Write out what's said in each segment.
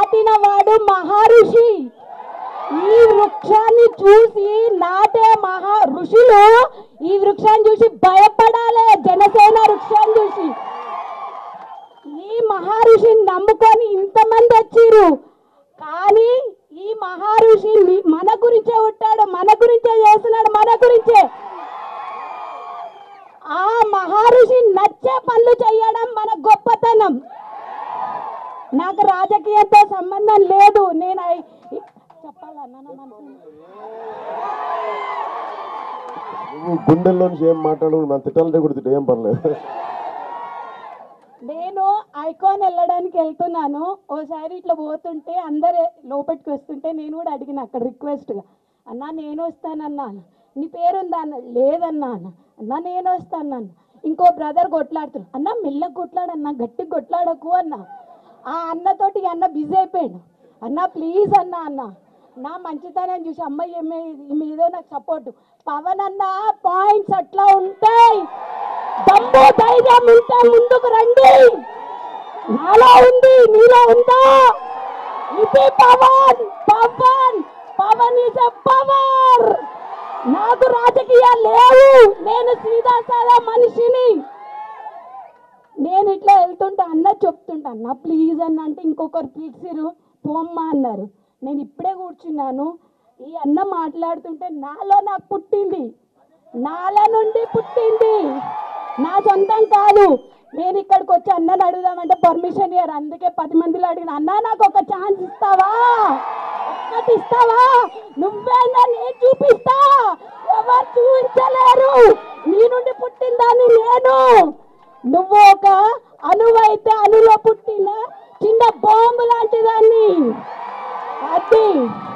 నాటిన వాడు మహర్షి ఈ వృక్షాన్ని చూసి నాటే మహా ఋషులు ఈ వృక్షాన్ని చూసి భయపడాలి జనసేన వృక్షాన్ని చూసి ఈ మహర్షిని నమ్ముకొని ఇంతమంది వచ్చిర్రు కానీ ఈ మహర్షి మీ- మన గురించే ఉంటాడు మన గురించే చేస్తున్నాడు మన గురించే ఆ మహర్షి నచ్చే పనులు చేయడం మన గొప్పతనం నాకు రాజకీయంతో సంబంధం లేదు నేను అయి- చెప్పాలన్నా నా మనసులో. నువ్వు గుండెల్లో నుంచి ఏం మాట్లాడు మన తిట్టాలంటే కూడా తిట్టు ఏం పర్లేదు నేను ఐకాన్ వెళ్ళడానికి వెళ్తున్నాను ఓసారి ఇట్లా పోతుంటే అందరు లోపలికి వస్తుంటే నేను కూడా అడిగిన అక్కడ రిక్వెస్ట్గా అన్నా నేను వస్తానన్నా నీ పేరుందా అన్న లేదన్నా అన్న అన్నా నేను వస్తానన్న ఇంకో బ్రదర్ కొట్లాడుతున్నాడు అన్న మెల్లగా కొట్లాడన్నా గట్టిగా కొట్లాడకు అన్న ఆ అన్నతోటి ఈ అన్న బిజీ అయిపోయాడు అన్న ప్లీజ్ అన్న అన్న నా మంచితనం చూసి అమ్మాయి ఏమే మీదో నాకు సపోర్ట్ పవన్ అన్న పాయింట్స్ అట్లా ఉంటాయి దమ్ము ధైర్యం ఉంటే ముందుకు రండి నాలో ఉంది నీలో ఉందా ఇది Pawan Pawan Pawan is a power నాకు రాజకీయాలు లేవు నేను సీదా సాదా మనిషిని నేను ఇట్లా వెళ్తుంటే అన్న చెప్తుంటా అన్న ప్లీజ్ అన్న అంటే ఇంకొకరు పిలిచిరు పోమ్మా అన్నారు నేను ఇప్పుడే కూర్చున్నాను ఈ అన్న మాట్లాడుతుంటే నాలో నాకు పుట్టింది నాలో నుండి పుట్టింది నా సొంతం కాదు నేను ఇక్కడికి వచ్చి అన్నని అడుగుదామంటే పర్మిషన్ ఇయ్యారు అందుకే పది మందిలో అడిగిన అన్న నాకు ఒక ఛాన్స్ ఇస్తావా ఒక్కటి ఇస్తావా నువ్వేనా నేను చూపిస్తా ఎవరు చూపించలేరు నీ నుండి పుట్టిందాన్ని నేను నువ్వు ఒక అణువైతే అణులో పుట్టిన చిన్న బాంబు లాంటి దాన్ని అది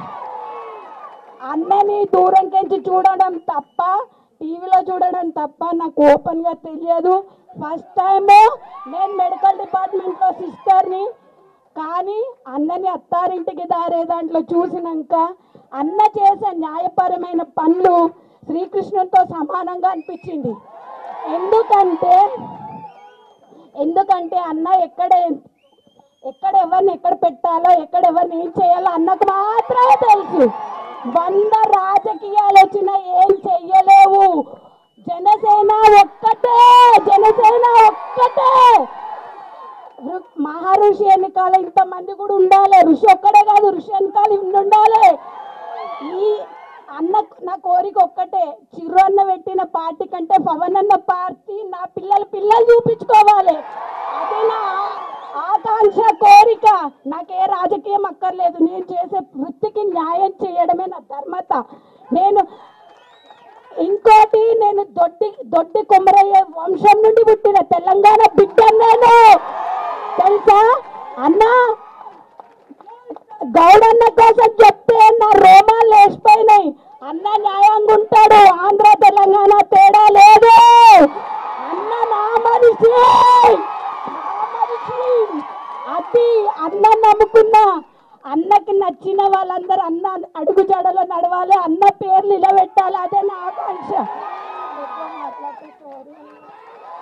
అన్నని దూరం నుంచి చూడడం తప్ప టీవీలో చూడడం తప్ప నాకు ఓపెన్గా తెలియదు ఫస్ట్ టైం నేను మెడికల్ డిపార్ట్మెంట్లో సిస్టర్ని కానీ అన్నని అత్తారింటికి దారే దాంట్లో చూసినాక అన్న చేసే న్యాయపరమైన పనులు శ్రీకృష్ణునితో సమానంగా అనిపించింది ఎందుకంటే ఎందుకంటే అన్న ఎక్కడ ఎక్కడ ఎవరిని ఎక్కడ పెట్టాలో ఎక్కడ ఎవరిని ఏం చేయాలో అన్నకు మాత్రమే తెలుసు వంద రాజకీయాలు వచ్చినా ఏం చెయ్యలేవు జనసేన ఒక్కటే జనసేన ఒక్కటే ఋ- మహర్షి వెనకాల ఇంతమంది కూడా ఉండాలి ఋషి ఒక్కడే కాదు ఋషి వెనకాల ఇన్ని ఉండాలి ఈ అన్న నా కోరిక ఒక్కటే చిరు అన్న పెట్టిన పార్టీ కంటే పవన్ అన్న పార్టీ నా పిల్లలు పిల్లలు చూపించుకోవాలి అదే నా ఆ- ఆకాంక్ష కోరిక నాకే రాజకీయం అక్కర్లేదు నేను చేసే వృత్తికి న్యాయం చేయడమే నా ధర్మత నేను ఇంకోటి నేను దొడ్డి దొడ్డి కుమరయ్య వంశం నుండి పుట్టిన తెలంగాణ బిడ్డ నేను తెలుసా అన్నా గౌడన్న కోసం చెప్తే నా రోమాలు లేచిపోయినాయి అన్న న్యాయంగా ఉంటాడు ఆంధ్ర తెలంగాణ తేడా లేదు అన్న నా మనిషి నా మనిషి అది అన్న నమ్ముకున్నా అన్నకి నచ్చిన వాళ్ళందరూ అన్న అడుగు జాడలో నడవాలి అన్న పేర్లు నిలబెట్టాలి అదే నా ఆకాంక్ష